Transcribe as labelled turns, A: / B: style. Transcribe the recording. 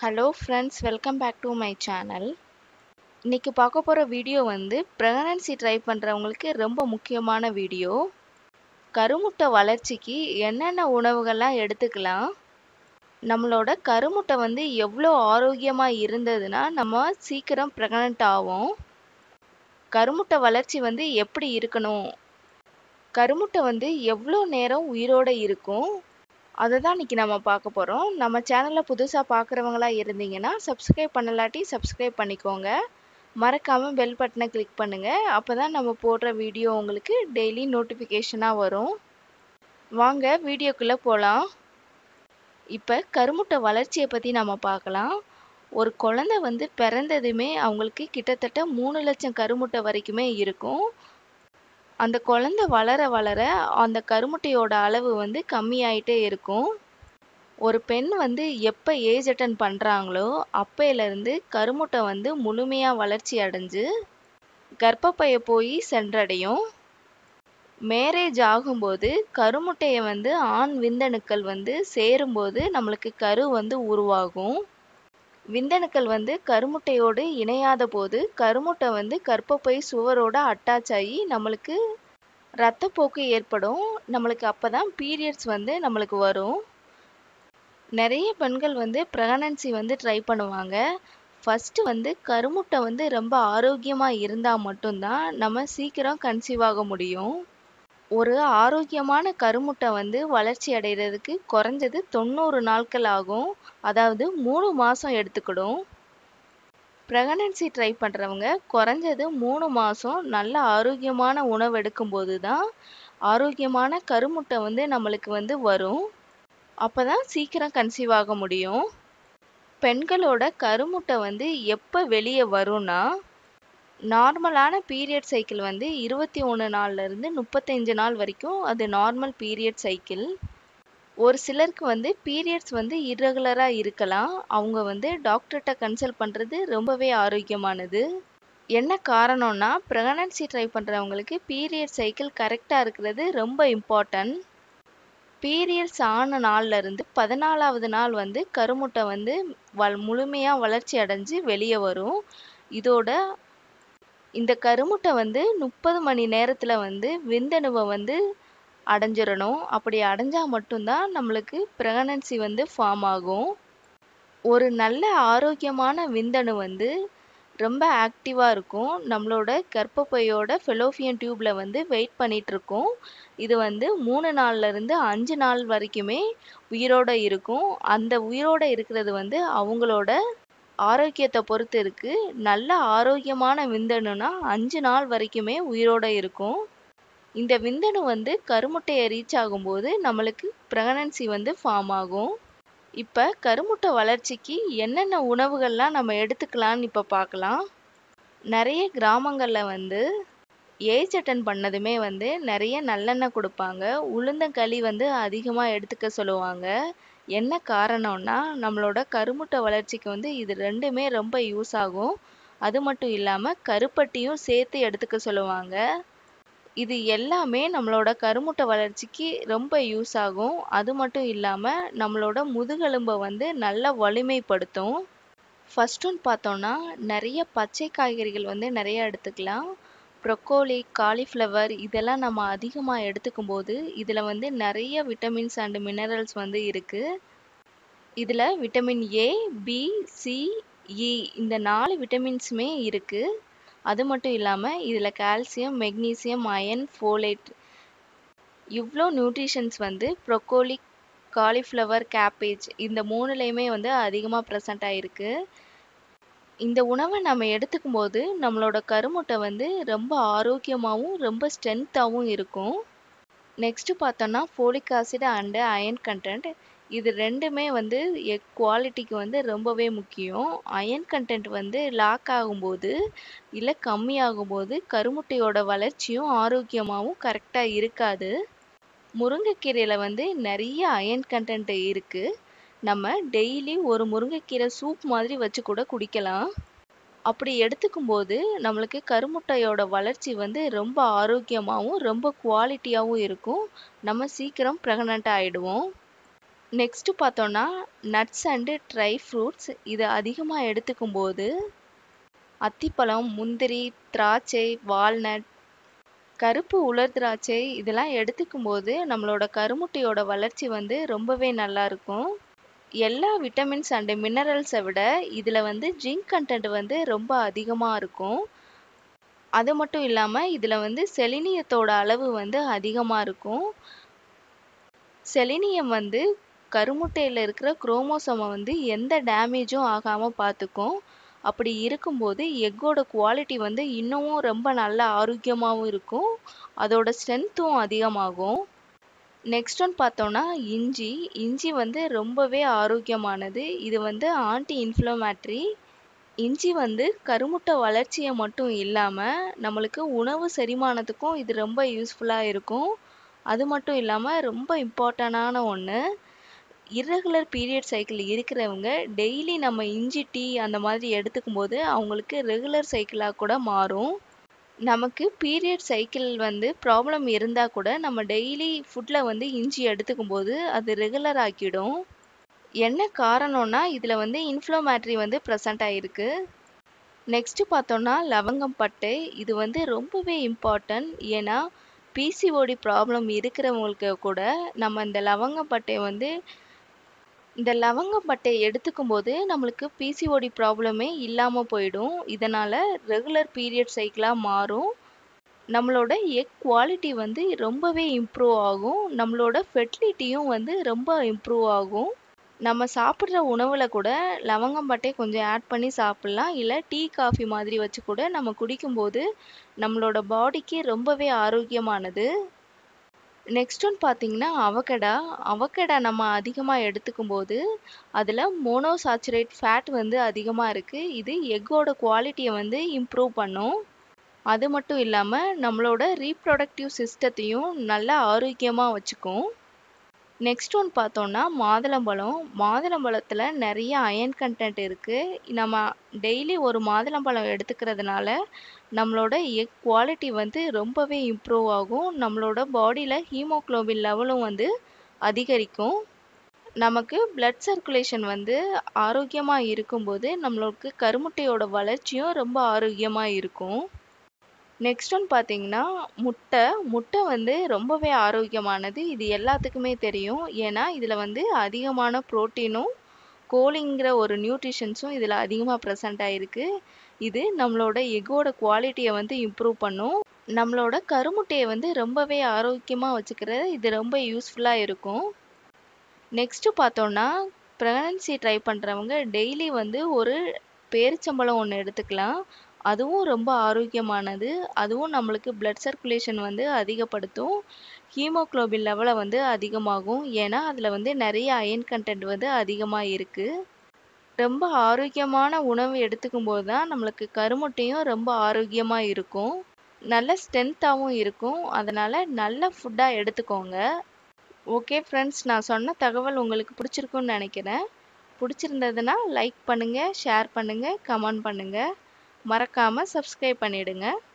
A: hello friends welcome back to my channel இன்னைக்கு பார்க்க போகிற வீடியோ வந்து ப்ரெக்னன்சி ட்ரை பண்ணுறவங்களுக்கு ரொம்ப முக்கியமான வீடியோ கருமுட்டை வளர்ச்சிக்கு என்னென்ன உணவுகள்லாம் எடுத்துக்கலாம் நம்மளோட கருமுட்டை வந்து எவ்வளோ ஆரோக்கியமாக இருந்ததுன்னா நம்ம சீக்கிரம் ப்ரெக்னென்ட் ஆவோம் கருமுட்டை வளர்ச்சி வந்து எப்படி இருக்கணும் கருமுட்டை வந்து எவ்வளோ நேரம் உயிரோடு இருக்கும் அதை தான் இன்றைக்கி நம்ம பார்க்க போகிறோம் நம்ம சேனலில் புதுசாக பார்க்குறவங்களா இருந்தீங்கன்னா சப்ஸ்கிரைப் பண்ணலாட்டி சப்ஸ்கிரைப் பண்ணிக்கோங்க மறக்காமல் பெல் பட்டனை கிளிக் பண்ணுங்கள் அப்போ தான் நம்ம போடுற வீடியோ உங்களுக்கு டெய்லி நோட்டிஃபிகேஷனாக வரும் வாங்க வீடியோக்குள்ளே போகலாம் இப்போ கருமுட்டை வளர்ச்சியை பற்றி நம்ம பார்க்கலாம் ஒரு குழந்தை வந்து பிறந்ததுமே அவங்களுக்கு கிட்டத்தட்ட மூணு லட்சம் கருமுட்டை வரைக்குமே இருக்கும் அந்த குழந்தை வளர வளர அந்த கருமுட்டையோட அளவு வந்து கம்மியாயிட்டே இருக்கும் ஒரு பெண் வந்து எப்போ ஏஜ் அட்டன் பண்ணுறாங்களோ அப்பையிலேருந்து கருமுட்டை வந்து முழுமையாக வளர்ச்சி அடைஞ்சு கர்ப்பப்பையை போய் சென்றடையும் மேரேஜ் ஆகும்போது கருமுட்டையை வந்து ஆண் விந்தணுக்கள் வந்து சேரும்போது நம்மளுக்கு கரு வந்து உருவாகும் விந்தணுக்கள் வந்து கருமுட்டையோடு இணையாத போது கருமுட்டை வந்து கர்ப்பப்பை சுவரோட அட்டாச் ஆகி நம்மளுக்கு ரத்தப்போக்கு ஏற்படும் நம்மளுக்கு அப்போ தான் பீரியட்ஸ் வந்து நம்மளுக்கு வரும் நிறைய பெண்கள் வந்து ப்ரெக்னன்சி வந்து ட்ரை பண்ணுவாங்க ஃபஸ்ட்டு வந்து கருமுட்டை வந்து ரொம்ப ஆரோக்கியமாக இருந்தால் மட்டும்தான் நம்ம சீக்கிரம் கன்சீவ் ஆக முடியும் ஒரு ஆரோக்கியமான கருமுட்டை வந்து வளர்ச்சி அடைகிறதுக்கு குறைஞ்சது தொண்ணூறு நாட்கள் ஆகும் அதாவது மூணு மாதம் எடுத்துக்கிடும் ப்ரெக்னன்சி ட்ரை பண்ணுறவங்க குறைஞ்சது மூணு மாதம் நல்ல ஆரோக்கியமான உணவு எடுக்கும்போது தான் ஆரோக்கியமான கருமுட்டை வந்து நம்மளுக்கு வந்து வரும் அப்போ தான் சீக்கிரம் கன்சீவ் ஆக முடியும் பெண்களோட கருமுட்டை வந்து எப்போ வெளியே வரும்னா நார்மலான பீரியட் சைக்கிள் வந்து இருபத்தி ஒன்று நாள்லேருந்து முப்பத்தஞ்சு நாள் வரைக்கும் அது நார்மல் பீரியட் சைக்கிள் ஒரு சிலருக்கு வந்து பீரியட்ஸ் வந்து இர்ரெகுலராக இருக்கலாம் அவங்க வந்து டாக்டர்கிட்ட கன்சல்ட் பண்ணுறது ரொம்பவே ஆரோக்கியமானது என்ன காரணம்னா ப்ரெக்னன்சி ட்ரை பண்ணுறவங்களுக்கு பீரியட் சைக்கிள் கரெக்டாக இருக்கிறது ரொம்ப இம்பார்ட்டன்ட் பீரியட்ஸ் ஆன நாள்லேருந்து பதினாலாவது நாள் வந்து கருமுட்டை வந்து வள் முழுமையாக வளர்ச்சி அடைஞ்சு வெளியே வரும் இதோட இந்த கருமுட்டை வந்து முப்பது மணி நேரத்தில் வந்து விந்தணுவை வந்து அடைஞ்சிடணும் அப்படி அடைஞ்சால் மட்டும்தான் நம்மளுக்கு ப்ரெக்னன்சி வந்து ஃபார்ம் ஆகும் ஒரு நல்ல ஆரோக்கியமான விந்தணு வந்து ரொம்ப ஆக்டிவாக இருக்கும் நம்மளோட கர்ப்பப்பையோட ஃபெலோஃபியன் டியூப்பில் வந்து வெயிட் பண்ணிகிட்ருக்கும் இது வந்து மூணு நாள்லேருந்து அஞ்சு நாள் வரைக்குமே உயிரோடு இருக்கும் அந்த உயிரோடு இருக்கிறது வந்து அவங்களோட ஆரோக்கியத்தை பொறுத்து இருக்குது நல்ல ஆரோக்கியமான விந்தணுனா அஞ்சு நாள் வரைக்குமே உயிரோடு இருக்கும் இந்த விந்தணு வந்து கருமுட்டையை ரீச் ஆகும்போது நம்மளுக்கு ப்ரெக்னன்சி வந்து ஃபார்ம் ஆகும் இப்போ கருமுட்டை வளர்ச்சிக்கு என்னென்ன உணவுகள்லாம் நம்ம எடுத்துக்கலான்னு இப்போ பார்க்கலாம் நிறைய கிராமங்களில் வந்து ஏஜ் அட்டன் பண்ணதுமே வந்து நிறைய நல்லெண்ணெய் கொடுப்பாங்க உளுந்தங்களி வந்து அதிகமாக எடுத்துக்க சொல்லுவாங்க என்ன காரணம்னா நம்மளோட கருமுட்டை வளர்ச்சிக்கு வந்து இது ரெண்டுமே ரொம்ப யூஸ் ஆகும் அது மட்டும் இல்லாமல் கருப்பட்டியும் சேர்த்து எடுத்துக்க சொல்லுவாங்க இது எல்லாமே நம்மளோட கருமுட்டை வளர்ச்சிக்கு ரொம்ப யூஸ் ஆகும் அது மட்டும் இல்லாமல் நம்மளோட முதுகெலும்பை வந்து நல்லா வலிமைப்படுத்தும் ஃபஸ்ட் ஒன் பார்த்தோன்னா நிறைய பச்சை காய்கறிகள் வந்து நிறைய எடுத்துக்கலாம் ப்ரொக்கோலி காலிஃப்ளவர் இதெல்லாம் நம்ம அதிகமாக எடுத்துக்கும் போது இதில் வந்து நிறைய விட்டமின்ஸ் அண்ட் மினரல்ஸ் வந்து இருக்குது இதில் vitamin A B C E இந்த நாலு விட்டமின்ஸுமே இருக்குது அது மட்டும் இல்லாமல் இதில் கால்சியம் மெக்னீசியம் அயன் ஃபோலேட் இவ்வளோ நியூட்ரிஷன்ஸ் வந்து ப்ரொக்கோலி காலிஃப்ளவர் கேப்பேஜ் இந்த மூணுலேயுமே வந்து அதிகமாக ப்ரெசண்ட் ஆகிருக்கு இந்த உணவை நம்ம எடுத்துக்கும் போது நம்மளோட கருமுட்டை வந்து ரொம்ப ஆரோக்கியமாகவும் ரொம்ப ஸ்ட்ரென்த்தாகவும் இருக்கும் நெக்ஸ்ட்டு பார்த்தோன்னா folic acid and iron content இது ரெண்டுமே வந்து எக் குவாலிட்டிக்கு வந்து ரொம்பவே முக்கியம் அயன் கண்டென்ட் வந்து லாக் ஆகும்போது இல்லை கம்மியாகும்போது கருமுட்டையோட வளர்ச்சியும் ஆரோக்கியமாகவும் கரெக்டாக இருக்காது முருங்கைக்கீரையில் வந்து நிறைய அயன் கண்டென்ட் இருக்குது நம்ம டெய்லி ஒரு முருங்கைக்கீரை சூப் மாதிரி வச்சு கூட குடிக்கலாம் அப்படி எடுத்துக்கும் போது நம்மளுக்கு கருமுட்டையோட வளர்ச்சி வந்து ரொம்ப ஆரோக்கியமாகவும் ரொம்ப குவாலிட்டியாகவும் இருக்கும் நம்ம சீக்கிரம் ப்ரெக்னென்ட் ஆகிடுவோம் நெக்ஸ்ட் பார்த்தோன்னா நட்ஸ் அண்டு ட்ரை ஃப்ரூட்ஸ் இதை அதிகமாக எடுத்துக்கும் போது அத்திப்பழம் முந்திரி திராட்சை வால்நட் கருப்பு உலர் திராட்சை இதெல்லாம் எடுத்துக்கும் போது நம்மளோட கருமுட்டையோட வளர்ச்சி வந்து ரொம்பவே நல்லா இருக்கும் எல்லா விட்டமின்ஸ் அண்டு மினரல்ஸை விட இதில் வந்து ஜிங்க் கண்டென்ட் வந்து ரொம்ப அதிகமாக இருக்கும் அது மட்டும் இல்லாமல் இதில் வந்து செலினியத்தோட அளவு வந்து அதிகமாக இருக்கும் செலினியம் வந்து கருமுட்டையில் இருக்கிற குரோமோசோமை வந்து எந்த டேமேஜும் ஆகாமல் பார்த்துக்கும் அப்படி இருக்கும்போது எக்கோட குவாலிட்டி வந்து இன்னமும் ரொம்ப நல்ல ஆரோக்கியமாகவும் இருக்கும் அதோட ஸ்ட்ரென்த்தும் அதிகமாகும் நெக்ஸ்ட் ஒன் பார்த்தோன்னா இஞ்சி இஞ்சி வந்து ரொம்பவே ஆரோக்கியமானது இது வந்து ஆன்டி இன்ஃப்ளமேட்ரி இஞ்சி வந்து கருமுட்டை வளர்ச்சியை மட்டும் இல்லாமல் நம்மளுக்கு உணவு செரிமானத்துக்கும் இது ரொம்ப யூஸ்ஃபுல்லாக இருக்கும் அது மட்டும் இல்லாமல் ரொம்ப இம்பார்ட்டண்டான ஒன்று இர்ரெகுலர் பீரியட் சைக்கிள் இருக்கிறவங்க டெய்லி நம்ம இஞ்சி டீ அந்த மாதிரி எடுத்துக்கும் போது அவங்களுக்கு ரெகுலர் சைக்கிளாக கூட மாறும் நமக்கு பீரியட் சைக்கிள் வந்து ப்ராப்ளம் இருந்தால் கூட நம்ம டெய்லி ஃபுட்டில் வந்து இஞ்சி எடுத்துக்கும் போது அது ரெகுலர் ஆக்கிடும் என்ன காரணம்னா இதில் வந்து இன்ஃப்ளமேட்ரி வந்து ப்ரெசண்ட் ஆகிருக்கு நெக்ஸ்ட்டு பார்த்தோன்னா லவங்கம் பட்டை இது வந்து ரொம்பவே இம்பார்ட்டன்ட் ஏன்னா பிசிஓடி ப்ராப்ளம் இருக்கிறவங்களுக்கு கூட நம்ம இந்த லவங்கப்பட்டை வந்து இந்த லவங்கப்பட்டை எடுத்துக்கும் போது நம்மளுக்கு பிசிஓடி ப்ராப்ளமே இல்லாமல் போயிடும் இதனால் ரெகுலர் பீரியட் சைக்கிளாக மாறும் நம்மளோட எக் குவாலிட்டி வந்து ரொம்பவே இம்ப்ரூவ் ஆகும் நம்மளோட ஃபெர்டிலிட்டியும் வந்து ரொம்ப இம்ப்ரூவ் ஆகும் நம்ம சாப்பிட்ற உணவில் கூட லவங்கம்பட்டை கொஞ்சம் ஆட் பண்ணி சாப்பிட்லாம் இல்லை டீ காஃபி மாதிரி வச்சு கூட நம்ம குடிக்கும்போது நம்மளோட பாடிக்கு ரொம்பவே ஆரோக்கியமானது நெக்ஸ்ட் ஒன் பார்த்தீங்கன்னா அவகடா அவகடா நம்ம அதிகமாக எடுத்துக்கும் போது அதில் மோனோசாச்சுரேட் ஃபேட் வந்து அதிகமாக இருக்குது இது எக்கோட குவாலிட்டியை வந்து இம்ப்ரூவ் பண்ணும் அது மட்டும் இல்லாமல் நம்மளோட ரீப்ரொடக்டிவ் சிஸ்டத்தையும் நல்லா ஆரோக்கியமாக வச்சுக்கும் நெக்ஸ்ட் ஒன் பார்த்தோன்னா மாதுளம்பழம் மாதுளம்பழத்தில் நிறைய அயன் கண்டென்ட் இருக்குது நம்ம டெய்லி ஒரு மாதுளம்பழம் எடுத்துக்கிறதுனால நம்மளோட எக் குவாலிட்டி வந்து ரொம்பவே இம்ப்ரூவ் ஆகும் நம்மளோட பாடியில் ஹீமோக்ளோபின் லெவலும் வந்து அதிகரிக்கும் நமக்கு பிளட் சர்க்குலேஷன் வந்து ஆரோக்கியமாக இருக்கும்போது நம்மளுக்கு கருமுட்டையோட வளர்ச்சியும் ரொம்ப ஆரோக்கியமாக இருக்கும் நெக்ஸ்ட் ஒன் பார்த்தீங்கன்னா முட்டை முட்டை வந்து ரொம்பவே ஆரோக்கியமானது இது எல்லாத்துக்குமே தெரியும் ஏன்னா இதில் வந்து அதிகமான ப்ரோட்டீனும் கோலிங்கிற ஒரு நியூட்ரிஷன்ஸும் இதில் அதிகமாக ப்ரெசண்ட் ஆகிருக்கு இது நம்மளோட எக்கோட குவாலிட்டியை வந்து இம்ப்ரூவ் பண்ணும் நம்மளோட கருமுட்டையை வந்து ரொம்பவே ஆரோக்கியமாக வச்சுக்கிறது இது ரொம்ப யூஸ்ஃபுல்லாக இருக்கும் நெக்ஸ்ட்டு பார்த்தோன்னா ப்ரெக்னன்சி ட்ரை பண்ணுறவங்க டெய்லி வந்து ஒரு பேரிச்சம்பழம் ஒன்று எடுத்துக்கலாம் அதுவும் ரொம்ப ஆரோக்கியமானது அதுவும் நம்மளுக்கு பிளட் சர்க்குலேஷன் வந்து அதிகப்படுத்தும் ஹீமோக்ளோபின் லெவலை வந்து அதிகமாகும் ஏன்னா அதில் வந்து நிறைய அயன் கண்டென்ட் வந்து அதிகமாக இருக்குது ரொம்ப ஆரோக்கியமான உணவு எடுத்துக்கும் போது தான் நம்மளுக்கு கருமுட்டையும் ரொம்ப ஆரோக்கியமாக இருக்கும் நல்ல ஸ்ட்ரென்த்தாகவும் இருக்கும் அதனால் நல்ல ஃபுட்டாக எடுத்துக்கோங்க ஓகே ஃப்ரெண்ட்ஸ் நான் சொன்ன தகவல் உங்களுக்கு பிடிச்சிருக்குன்னு நினைக்கிறேன் பிடிச்சிருந்ததுன்னா லைக் பண்ணுங்கள் ஷேர் பண்ணுங்கள் கமெண்ட் பண்ணுங்கள் மறக்காமல் சப்ஸ்கிரைப் பண்ணிவிடுங்க